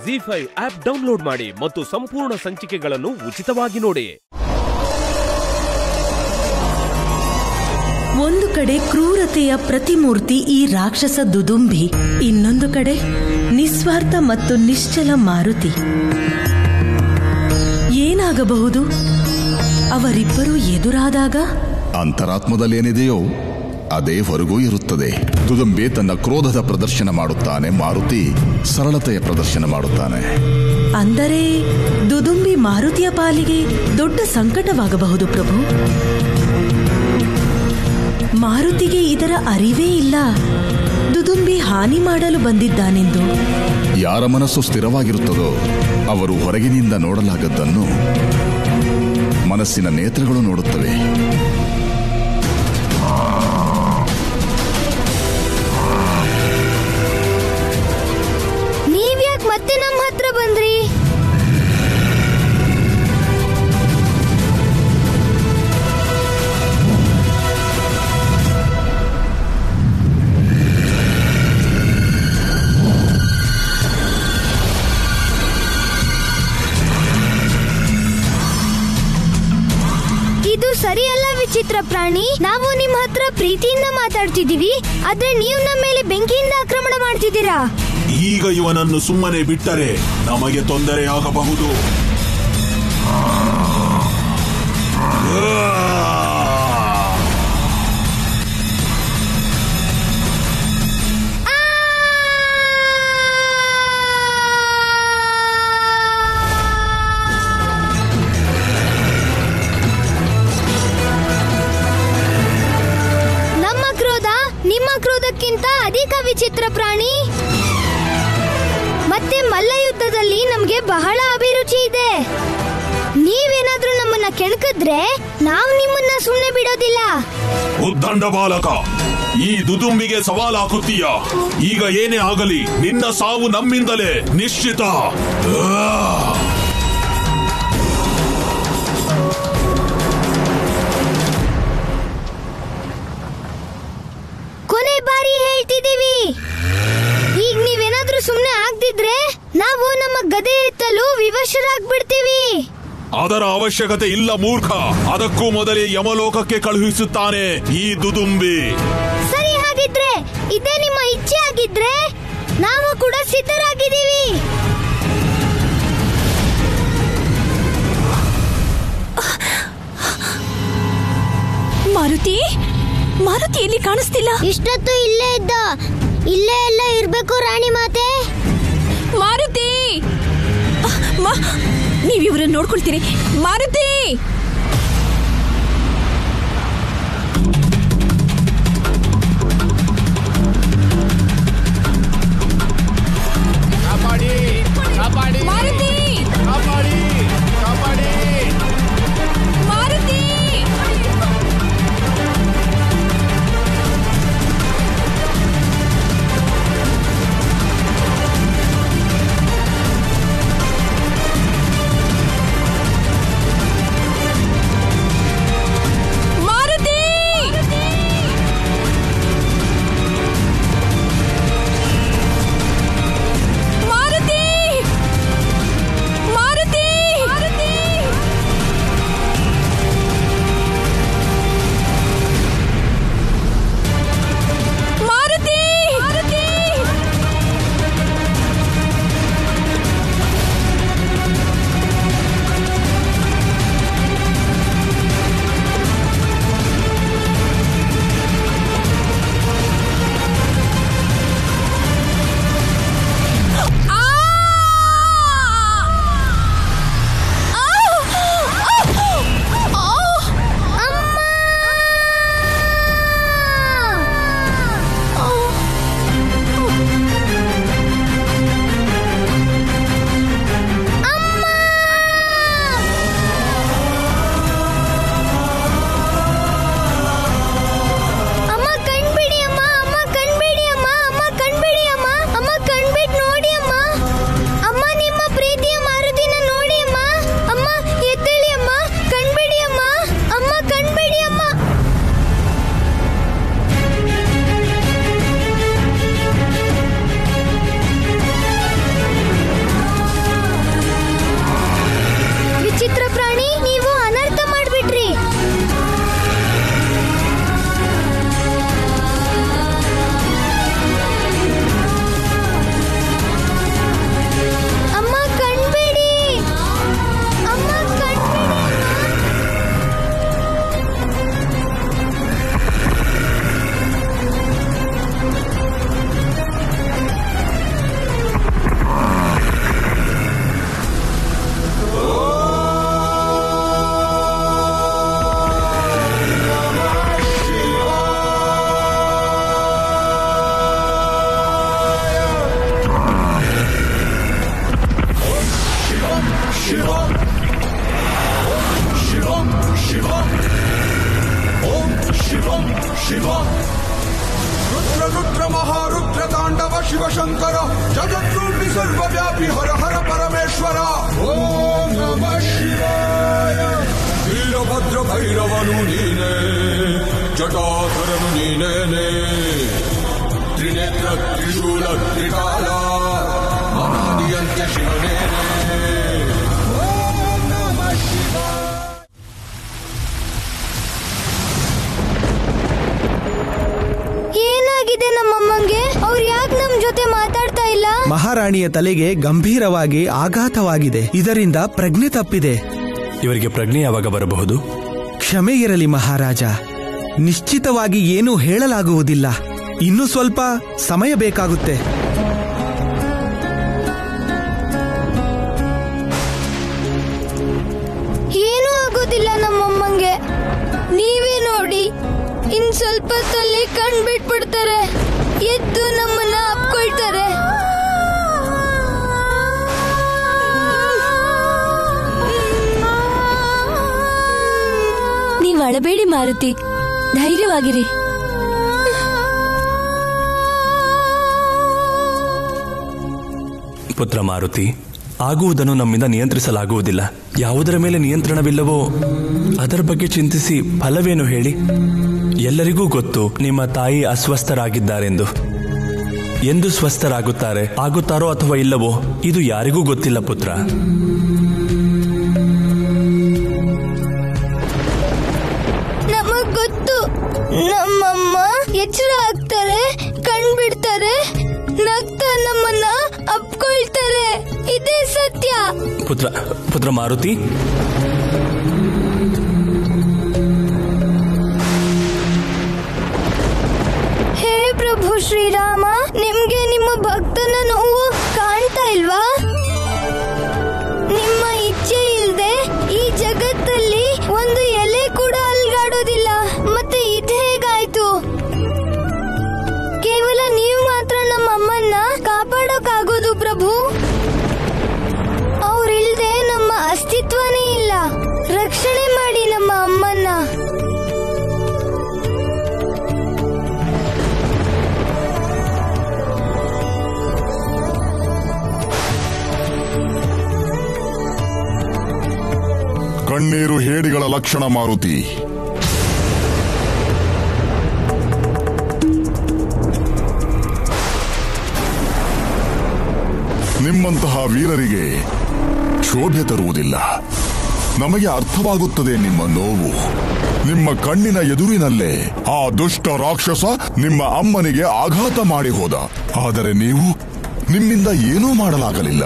G five app download ಮಾಡಿ ಮತ್ತು ಸಂಪೂರ್ಣ ಸಂಚಿಕೆಗಳನ್ನು ಉಚಿತವಾಗಿ ನೋಡಿ ಒಂದು ಕಡೆ ಕ್ರೂರತೆಯ ಪ್ರತಿಮೂರ್ತಿ ಈ ರಾಕ್ಷಸ ದುದುಂಬಿ ಇನ್ನೊಂದು ಕಡೆ ನಿಸ್ವಾರ್ಥ ಮತ್ತು ನಿಶ್ಚಲ ಮಾರುತಿ ಏನಾಗಬಹುದು ಅವರಿಬ್ಬರೂ ಎದುರಾದಾಗ ಅಂತರಾತ್ಮದಲ್ಲೇನಿದೆಯೋ ಅದೇ ಹೊರಗೂ ಇರುತ್ತದೆ ದುದಂಬೆ ತನ್ನ ಕ್ರೋಧದ ಪ್ರದರ್ಶನ ಮಾಡುತ್ತಾನೆ ಮಾರುತಿ ಸರಳತೆಯ ಪ್ರದರ್ಶನ ಮಾಡುತ್ತಾನೆ ಅಂದರೆ ದುದುಂಬಿ ಮಾರುತಿಯ ಪಾಲಿಗೆ ದೊಡ್ಡ ಸಂಕಟವಾಗಬಹುದು ಪ್ರಭು ಮಾರುತಿಗೆ ಇದರ ಅರಿವೇ ಇಲ್ಲ ದುದುಂಬಿ ಹಾನಿ ಮಾಡಲು ಬಂದಿದ್ದಾನೆಂದು ಯಾರ ಮನಸ್ಸು ಸ್ಥಿರವಾಗಿರುತ್ತದೋ ಅವರು ಹೊರಗಿನಿಂದ ನೋಡಲಾಗದ್ದನ್ನು ಮನಸ್ಸಿನ ನೇತ್ರಗಳು ನೋಡುತ್ತವೆ ನೀವ್ಯಾಕ್ ಮತ್ತೆ ನಮ್ಮ ಹತ್ರ ಬಂದ್ರಿ ಇದು ಸರಿಯಲ್ಲ ವಿಚಿತ್ರ ಪ್ರಾಣಿ ನಾವು ನಿಮ್ಮ ಹತ್ರ ಪ್ರೀತಿಯಿಂದ ಮಾತಾಡ್ತಿದೀವಿ ಆದ್ರೆ ನೀವು ನಮ್ಮ ಮೇಲೆ ಬೆಂಕಿಯಿಂದ ಆಕ್ರಮಣ ಮಾಡ್ತಿದ್ದೀರಾ ಈಗ ಇವನನ್ನು ಸುಮ್ಮನೆ ಬಿಟ್ಟರೆ ನಮಗೆ ತೊಂದರೆಯಾಗಬಹುದು ನಮ್ಮ ಕ್ರೋಧ ನಿಮ್ಮ ಕ್ರೋಧಕ್ಕಿಂತ ಅಧಿಕ ವಿಚಿತ್ರ ಪ್ರಾಣಿ ಮತ್ತೆ ಮಲ್ಲ ಯುದ್ಧದಲ್ಲಿ ನಮ್ಗೆ ಬಹಳ ಅಭಿರುಚಿ ಇದೆ ನೀವೇನಾದ್ರೂ ನಮ್ಮನ್ನ ಕೆಣಕಿದ್ರೆ ನಾವು ನಿಮ್ಮನ್ನ ಸುಮ್ಮನೆ ಬಿಡೋದಿಲ್ಲ ಉದ್ದಂಡ ಬಾಲಕ ಈ ದುದುಂಬಿಗೆ ಸವಾಲ್ ಹಾಕುತ್ತೀಯ ಈಗ ಏನೇ ಆಗಲಿ ನಿನ್ನ ಸಾವು ನಮ್ಮಿಂದಲೇ ನಿಶ್ಚಿತ ಆ! ಕೊನೆ ಬಾರಿ ಹೇಳ್ತಿದೀವಿ ಈಗ ನೀವೇನಾದ್ರೂ ಸುಮ್ಮನೆ ಆಗ್ದಿದ್ರೆ ನಾವು ನಮ್ಮ ಗದೆ ಎತ್ತಲು ವಿವಶರಾಗ್ಬಿಡ್ತೀವಿ ಅದರ ಅವಶ್ಯಕತೆ ಇಲ್ಲ ಮೂರ್ಖ ಅದಕ್ಕೂ ಮೊದಲೇ ಯಮಲೋಕಕ್ಕೆ ಕಳುಹಿಸುತ್ತಾನೆ ಈ ದುದುಂಬಿ ಸರಿ ಹಾಗಿದ್ರೆ ಇದೇ ನಿಮ್ಮ ಇಚ್ಛೆ ಆಗಿದ್ರೆ ನಾವು ಕೂಡ ಸಿದ್ಧರಾಗಿದ್ದೀವಿ ಮಾರುತಿ ಮಾರುತಿ ಎಲ್ಲಿ ಕಾಣಿಸ್ತಿಲ್ಲ ಇಷ್ಟೊತ್ತು ಇಲ್ಲೇ ಇದ್ದ ಇಲ್ಲೇ ಎಲ್ಲ ಇರ್ಬೇಕು ರಾಣಿ ಮಾತೆ ಮಾರುತಿ ನೀವಿವ್ರನ್ನ ನೋಡ್ಕೊಳ್ತೀರಿ ಮಾರುತಿ ಮಾರುತಿ ಮಾರುತಿ ಶಂಕರ ಜಗದ್ರೂಪಿ ಸರ್ವವ್ಯಾಪಿ ಹರ ಹರ ಪರಮೇಶ್ವರ ಓಂ ನಮ ಶಿವಾಯ ವೀರಭದ್ರ ಭೈರವನು ನೀನೇ ಜಟಾಧರನು ನೀನೇನೆ ತ್ರಿನೇತ್ರ ತ್ರಿಶೂಲ ತ್ರಿಕಾಲ ಅನಾದಿಯಂತೆ ಶಿವನೇನೆ ಓಂ ನಮ ಶಿವಾಯ ಏನಾಗಿದೆ ನಮ್ಮಮ್ಮಂಗೆ ಅವ್ರು ಯಾಕೆ ನಮ್ ಜೊತೆ ಮಾತಾಡ್ತಾ ಇಲ್ಲ ಮಹಾರಾಣಿಯ ತಲೆಗೆ ಗಂಭೀರವಾಗಿ ಆಘಾತವಾಗಿದೆ ಇದರಿಂದ ಪ್ರಜ್ಞೆ ತಪ್ಪಿದೆ ಇವರಿಗೆ ಪ್ರಜ್ಞೆ ಯಾವಾಗ ಬರಬಹುದು ಕ್ಷಮೆ ಇರಲಿ ಮಹಾರಾಜ ನಿಶ್ಚಿತವಾಗಿ ಏನೂ ಹೇಳಲಾಗುವುದಿಲ್ಲ ಇನ್ನು ಸ್ವಲ್ಪ ಸಮಯ ಬೇಕಾಗುತ್ತೆ ಏನೂ ಆಗೋದಿಲ್ಲ ನಮ್ಮಮ್ಮಂಗೆ ನೀವೇ ನೋಡಿ ಇನ್ ಸ್ವಲ್ಪ ಹೊತ್ತಲ್ಲಿ ಕಣ್ ಬಿಟ್ಬಿಡ್ತಾರೆ ಎದ್ದು ನಮ್ಮನ್ನ ಅಪ್ಕೊಳ್ತಾರೆ ನೀವ್ ಅಳಬೇಡಿ ಮಾರುತಿ ಧೈರ್ಯವಾಗಿರಿ ಪುತ್ರ ಮಾರುತಿ ಆಗುವುದನ್ನು ನಮ್ಮಿಂದ ನಿಯಂತ್ರಿಸಲಾಗುವುದಿಲ್ಲ ಯಾವುದರ ಮೇಲೆ ನಿಯಂತ್ರಣವಿಲ್ಲವೋ ಅದರ ಬಗ್ಗೆ ಚಿಂತಿಸಿ ಫಲವೇನು ಹೇಳಿ ಎಲ್ಲರಿಗೂ ಗೊತ್ತು ನಿಮ್ಮ ತಾಯಿ ಅಸ್ವಸ್ಥರಾಗಿದ್ದಾರೆಂದು ಎಂದು ಸ್ವಸ್ಥರಾಗುತ್ತಾರೆ ಆಗುತ್ತಾರೋ ಅಥವಾ ಇಲ್ಲವೋ ಇದು ಯಾರಿಗೂ ಗೊತ್ತಿಲ್ಲ ಪುತ್ರ ನಮಗ್ ಗೊತ್ತು ನಮ್ಮಮ್ಮ ಎಚ್ಚರ ಆಗ್ತಾರೆ ಕಣ್ ಬಿಡ್ತಾರೆ ನಗ್ತಾ ನಮ್ಮನ್ನ ಅಪ್ಕೊಳ್ತಾರೆ ಇದೇ ಸತ್ಯ ಪುತ್ರ ಪುತ್ರ ಮಾರುತಿ ಹೇ ಪ್ರಭು ಶ್ರೀರಾಮ ನಿಮ್ಗೆ ನಿಮ್ಮ ಭಕ್ತನ ನೋವು ಕಾಣ್ತಾ ಇಲ್ವಾ ನಿಮ್ಮ ಇಚ್ಛೆ ಇಲ್ದೆ ಈ ಜಗತ್ತಲ್ಲಿ ಒಂದು ಎಲೆ ಕೂಡ ಅಲ್ಗಾಡೋದಿಲ್ಲ ಮತ್ತೆ ಇದು ಹೇಗಾಯ್ತು ಕೇವಲ ನೀವು ಮಾತ್ರ ನಮ್ಮ ಅಮ್ಮನ್ನ ಕಾಪಾಡೋಕ್ಕಾಗೋದು ಪ್ರಭು ಅವ್ರಿಲ್ದೆ ನಮ್ಮ ಅಸ್ತಿತ್ವನೇ ಇಲ್ಲ ರಕ್ಷಣೆ ಮಾಡಿ ನಮ್ಮ ಅಮ್ಮನ್ನ ಕಣ್ಣೀರು ಹೇಡಿಗಳ ಲಕ್ಷಣ ಮಾರುತಿ ನಿಮ್ಮಂತಹ ವೀರರಿಗೆ ಶೋಭೆ ತರುವುದಿಲ್ಲ ನಮಗೆ ಅರ್ಥವಾಗುತ್ತದೆ ನಿಮ್ಮ ನೋವು ನಿಮ್ಮ ಕಣ್ಣಿನ ಎದುರಿನಲ್ಲೇ ಆ ದುಷ್ಟ ರಾಕ್ಷಸ ನಿಮ್ಮ ಅಮ್ಮನಿಗೆ ಆಘಾತ ಮಾಡಿ ಹೋದ ಆದರೆ ನೀವು ನಿಮ್ಮಿಂದ ಏನೂ ಮಾಡಲಾಗಲಿಲ್ಲ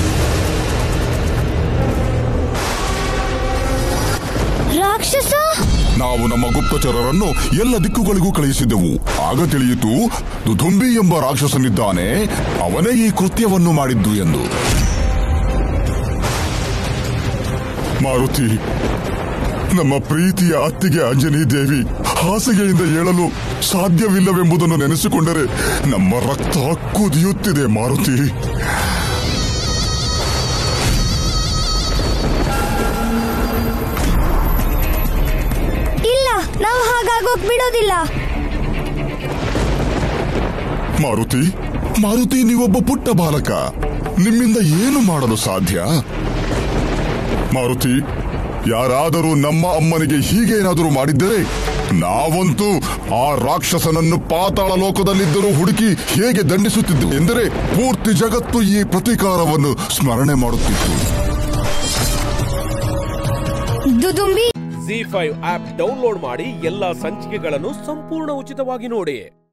ರಾಕ್ಷಸ ನಾವು ನಮ್ಮ ಗುಪ್ತಚರರನ್ನು ಎಲ್ಲ ದಿಕ್ಕುಗಳಿಗೂ ಕಳುಹಿಸಿದ್ದೆವು ಆಗ ತಿಳಿಯಿತು ದುಧುಂಬಿ ಎಂಬ ರಾಕ್ಷಸನಿದ್ದಾನೆ ಅವನೇ ಈ ಕೃತ್ಯವನ್ನು ಮಾಡಿದ್ದು ಎಂದು ಮಾರುತಿ ನಮ್ಮ ಪ್ರೀತಿಯ ಅತ್ತಿಗೆ ಅಂಜನಿ ದೇವಿ ಹಾಸಿಗೆಯಿಂದ ಏಳಲು ಸಾಧ್ಯವಿಲ್ಲವೆಂಬುದನ್ನು ನೆನೆಸಿಕೊಂಡರೆ ನಮ್ಮ ರಕ್ತ ಕುದಿಯುತ್ತಿದೆ ಮಾರುತಿ ಇಲ್ಲ ನಾವು ಹಾಗಾಗೋಕ್ ಬಿಡೋದಿಲ್ಲ ಮಾರುತಿ ಮಾರುತಿ ನೀವೊಬ್ಬ ಪುಟ್ಟ ಬಾಲಕ ನಿಮ್ಮಿಂದ ಏನು ಮಾಡಲು ಸಾಧ್ಯ ಮಾರುತಿ ಯಾರಾದರೂ ನಮ್ಮ ಅಮ್ಮನಿಗೆ ಹೀಗೇನಾದರೂ ಮಾಡಿದ್ದರೆ ನಾವಂತೂ ಆ ರಾಕ್ಷಸನನ್ನು ಪಾತಾಳ ಲೋಕದಲ್ಲಿದ್ದರೂ ಹುಡುಕಿ ಹೇಗೆ ದಂಡಿಸುತ್ತಿದ್ದೆವು ಎಂದರೆ ಪೂರ್ತಿ ಜಗತ್ತು ಈ ಪ್ರತೀಕಾರವನ್ನು ಸ್ಮರಣೆ ಮಾಡುತ್ತಿತ್ತು ದುದುಂಬಿ ಜಿ ಫೈವ್ ಆಪ್ ಡೌನ್ಲೋಡ್ ಮಾಡಿ ಎಲ್ಲಾ ಸಂಚಿಕೆಗಳನ್ನು ಸಂಪೂರ್ಣ ಉಚಿತವಾಗಿ ನೋಡಿ